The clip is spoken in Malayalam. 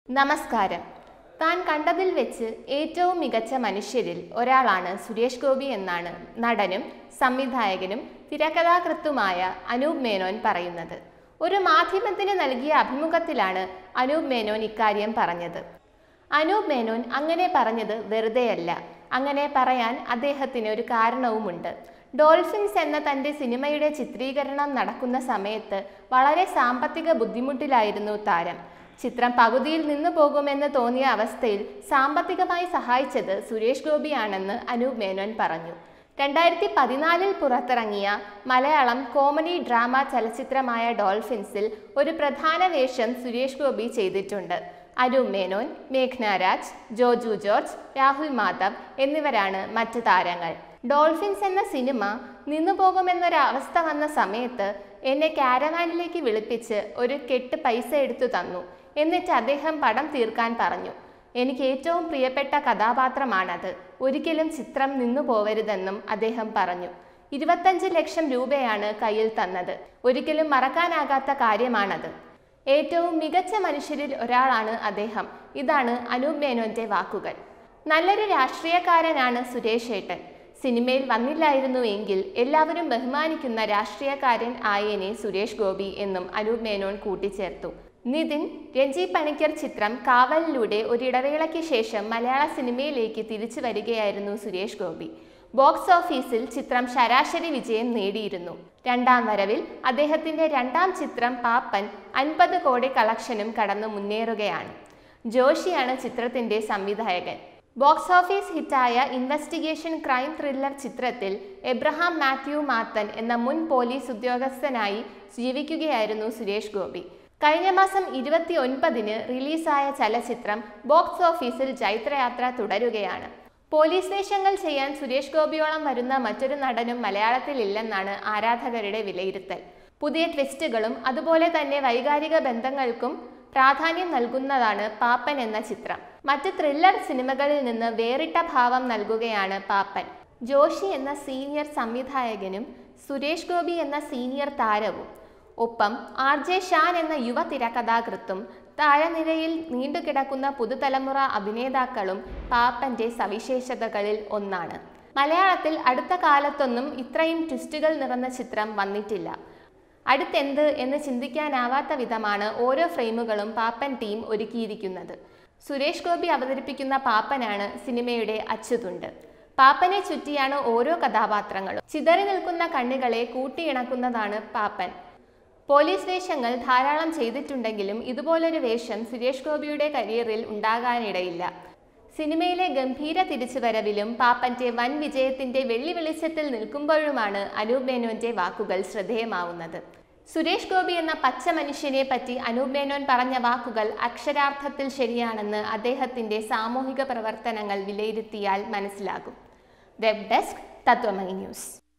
നമസ്കാരം താൻ കണ്ടതിൽ വെച്ച് ഏറ്റവും മികച്ച മനുഷ്യരിൽ ഒരാളാണ് സുരേഷ് ഗോപി എന്നാണ് നടനും സംവിധായകനും തിരക്കഥാകൃത്തുമായ അനൂപ് മേനോൻ പറയുന്നത് ഒരു മാധ്യമത്തിന് നൽകിയ അഭിമുഖത്തിലാണ് അനൂപ് മേനോൻ ഇക്കാര്യം പറഞ്ഞത് അനൂപ് മേനോൻ അങ്ങനെ പറഞ്ഞത് വെറുതെയല്ല അങ്ങനെ പറയാൻ അദ്ദേഹത്തിന് ഒരു കാരണവുമുണ്ട് ഡോൾഫിൻസ് എന്ന തൻ്റെ സിനിമയുടെ ചിത്രീകരണം നടക്കുന്ന സമയത്ത് വളരെ സാമ്പത്തിക ബുദ്ധിമുട്ടിലായിരുന്നു താരം ചിത്രം പകുതിയിൽ നിന്നു പോകുമെന്ന് തോന്നിയ അവസ്ഥയിൽ സാമ്പത്തികമായി സഹായിച്ചത് സുരേഷ് ഗോപിയാണെന്ന് അനൂപ് മേനോൻ പറഞ്ഞു രണ്ടായിരത്തി പതിനാലിൽ പുറത്തിറങ്ങിയ മലയാളം കോമഡി ഡ്രാമ ചലച്ചിത്രമായ ഡോൾഫിൻസിൽ ഒരു പ്രധാന വേഷം സുരേഷ് ഗോപി ചെയ്തിട്ടുണ്ട് അനൂപ് മേനോൻ മേഘ്ന രാജ് ജോജു ജോർജ് രാഹുൽ മാധവ് എന്നിവരാണ് മറ്റ് താരങ്ങൾ ഡോൾഫിൻസ് എന്ന സിനിമ നിന്നുപോകുമെന്നൊരു അവസ്ഥ വന്ന സമയത്ത് എന്നെ കാരവാനിലേക്ക് വിളിപ്പിച്ച് ഒരു കെട്ട് പൈസ എടുത്തു തന്നു എന്നിട്ട് അദ്ദേഹം പടം തീർക്കാൻ പറഞ്ഞു എനിക്ക് ഏറ്റവും പ്രിയപ്പെട്ട കഥാപാത്രമാണത് ഒരിക്കലും ചിത്രം നിന്നു പോവരുതെന്നും അദ്ദേഹം പറഞ്ഞു ഇരുപത്തഞ്ച് ലക്ഷം രൂപയാണ് കയ്യിൽ തന്നത് ഒരിക്കലും മറക്കാനാകാത്ത കാര്യമാണത് ഏറ്റവും മികച്ച മനുഷ്യരിൽ ഒരാളാണ് അദ്ദേഹം ഇതാണ് അനൂപ് മേനോന്റെ വാക്കുകൾ നല്ലൊരു രാഷ്ട്രീയക്കാരനാണ് സുരേഷ് ഏട്ടൻ സിനിമയിൽ വന്നില്ലായിരുന്നു എങ്കിൽ എല്ലാവരും ബഹുമാനിക്കുന്ന രാഷ്ട്രീയക്കാരൻ ആയേനെ സുരേഷ് ഗോപി എന്നും അനൂപ് മേനോൻ കൂട്ടിച്ചേർത്തു നിതിൻ രഞ്ജി പണിക്കർ ചിത്രം കാവലിലൂടെ ഒരിടവേളയ്ക്ക് ശേഷം മലയാള സിനിമയിലേക്ക് തിരിച്ചു വരികയായിരുന്നു സുരേഷ് ഗോപി ബോക്സ് ഓഫീസിൽ ചിത്രം ശരാശരി വിജയം നേടിയിരുന്നു രണ്ടാം വരവിൽ അദ്ദേഹത്തിന്റെ രണ്ടാം ചിത്രം പാപ്പൻ അൻപത് കോടി കളക്ഷനും കടന്നു മുന്നേറുകയാണ് ജോഷിയാണ് ചിത്രത്തിന്റെ സംവിധായകൻ ബോക്സ് ഓഫീസ് ഹിറ്റായ ഇൻവെസ്റ്റിഗേഷൻ ക്രൈം ത്രില്ലർ ചിത്രത്തിൽ എബ്രഹാം മാത്യു മാത്തൻ എന്ന മുൻ പോലീസ് ഉദ്യോഗസ്ഥനായി ജീവിക്കുകയായിരുന്നു സുരേഷ് ഗോപി കഴിഞ്ഞ മാസം ഇരുപത്തി ഒൻപതിന് റിലീസായ ചലച്ചിത്രം ബോക്സ് ഓഫീസിൽ ജൈത്രയാത്ര തുടരുകയാണ് പോലീസ് വേഷങ്ങൾ ചെയ്യാൻ സുരേഷ് ഗോപിയോളം വരുന്ന മറ്റൊരു നടനും മലയാളത്തിൽ ഇല്ലെന്നാണ് ആരാധകരുടെ വിലയിരുത്തൽ പുതിയ ട്വിസ്റ്റുകളും അതുപോലെ തന്നെ വൈകാരിക ബന്ധങ്ങൾക്കും പ്രാധാന്യം നൽകുന്നതാണ് പാപ്പൻ എന്ന ചിത്രം മറ്റ് ത്രില്ലർ സിനിമകളിൽ നിന്ന് വേറിട്ട ഭാവം നൽകുകയാണ് പാപ്പൻ ജോഷി എന്ന സീനിയർ സംവിധായകനും സുരേഷ് ഗോപി എന്ന സീനിയർ താരവും ഒപ്പം ആർ ജെ ഷാൻ എന്ന യുവ തിരക്കഥാകൃത്തും താഴെനിരയിൽ നീണ്ടുകിടക്കുന്ന പുതുതലമുറ അഭിനേതാക്കളും പാപ്പന്റെ സവിശേഷതകളിൽ ഒന്നാണ് മലയാളത്തിൽ അടുത്ത കാലത്തൊന്നും ഇത്രയും ട്വിസ്റ്റുകൾ നിറഞ്ഞ ചിത്രം വന്നിട്ടില്ല അടുത്തെന്ത് എന്ന് ചിന്തിക്കാനാവാത്ത വിധമാണ് ഓരോ ഫ്രെയിമുകളും പാപ്പൻ ടീം ഒരുക്കിയിരിക്കുന്നത് സുരേഷ് ഗോപി അവതരിപ്പിക്കുന്ന പാപ്പനാണ് സിനിമയുടെ അച്ചുതുണ്ട് പാപ്പനെ ചുറ്റിയാണ് ഓരോ കഥാപാത്രങ്ങളും ചിതറി നിൽക്കുന്ന കണ്ണുകളെ കൂട്ടിയിണക്കുന്നതാണ് പാപ്പൻ പോലീസ് വേഷങ്ങൾ ധാരാളം ചെയ്തിട്ടുണ്ടെങ്കിലും ഇതുപോലൊരു വേഷം സുരേഷ് ഗോപിയുടെ കരിയറിൽ ഉണ്ടാകാനിടയില്ല സിനിമയിലെ ഗംഭീര തിരിച്ചുവരവിലും പാപ്പന്റെ വൻ വിജയത്തിന്റെ വെള്ളി വെളിച്ചത്തിൽ നിൽക്കുമ്പോഴുമാണ് അനൂപ് മേനോന്റെ വാക്കുകൾ ശ്രദ്ധേയമാവുന്നത് സുരേഷ് ഗോപി എന്ന പച്ച മനുഷ്യനെ പറ്റി അനൂപ് മേനോൻ പറഞ്ഞ വാക്കുകൾ അക്ഷരാർത്ഥത്തിൽ ശരിയാണെന്ന് അദ്ദേഹത്തിന്റെ സാമൂഹിക പ്രവർത്തനങ്ങൾ വിലയിരുത്തിയാൽ മനസ്സിലാകും വെബ് ഡെസ്ക് തത്വമൈ ന്യൂസ്